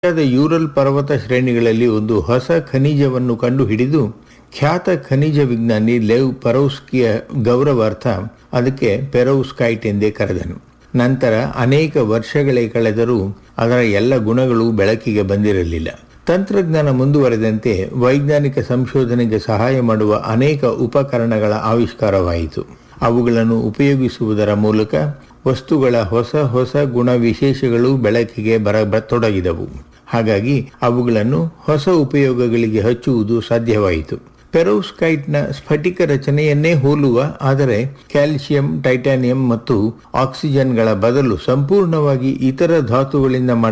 ರಷ್ಯಾದ ಯೂರಲ್ ಪರ್ವತ ಶ್ರೇಣಿಗಳಲ್ಲಿ ಒಂದು ಹೊಸ ಖನಿಜವನ್ನು ಕಂಡುಹಿಡಿದು ಖ್ಯಾತ ಖನಿಜ ವಿಜ್ಞಾನಿ ಲೆವ್ ಪರೌಸ್ಕಿಯ ಗೌರವಾರ್ಥ ಅದಕ್ಕೆ ಪೆರೌಸ್ಕೈಟ್ ಎಂದೇ ಕರೆದನು ನಂತರ ಅನೇಕ ವರ್ಷಗಳೇ ಕಳೆದರೂ ಅದರ ಎಲ್ಲ ಗುಣಗಳು ಬೆಳಕಿಗೆ ಬಂದಿರಲಿಲ್ಲ ತಂತ್ರಜ್ಞಾನ ಮುಂದುವರೆದಂತೆ ವೈಜ್ಞಾನಿಕ ಸಂಶೋಧನೆಗೆ ಸಹಾಯ ಮಾಡುವ ಅನೇಕ ಉಪಕರಣಗಳ ಆವಿಷ್ಕಾರವಾಯಿತು ಅವುಗಳನ್ನು ಉಪಯೋಗಿಸುವುದರ ಮೂಲಕ ವಸ್ತುಗಳ ಹೊಸ ಹೊಸ ಗುಣ ವಿಶೇಷಗಳು ಬೆಳಕಿಗೆ ಬರತೊಡಗಿದವು ಹಾಗಾಗಿ ಅವುಗಳನ್ನು ಹೊಸ ಉಪಯೋಗಗಳಿಗೆ ಹಚ್ಚುವುದು ಸಾಧ್ಯವಾಯಿತು ಪೆರೋಸ್ಕೈಟ್ನ ಸ್ಫಟಿಕ ರಚನೆಯನ್ನೇ ಹೋಲುವ ಆದರೆ ಕ್ಯಾಲ್ಸಿಯಂ ಟೈಟಾನಿಯಂ ಮತ್ತು ಆಕ್ಸಿಜನ್ಗಳ ಬದಲು ಸಂಪೂರ್ಣವಾಗಿ ಇತರ ಧಾತುಗಳಿಂದ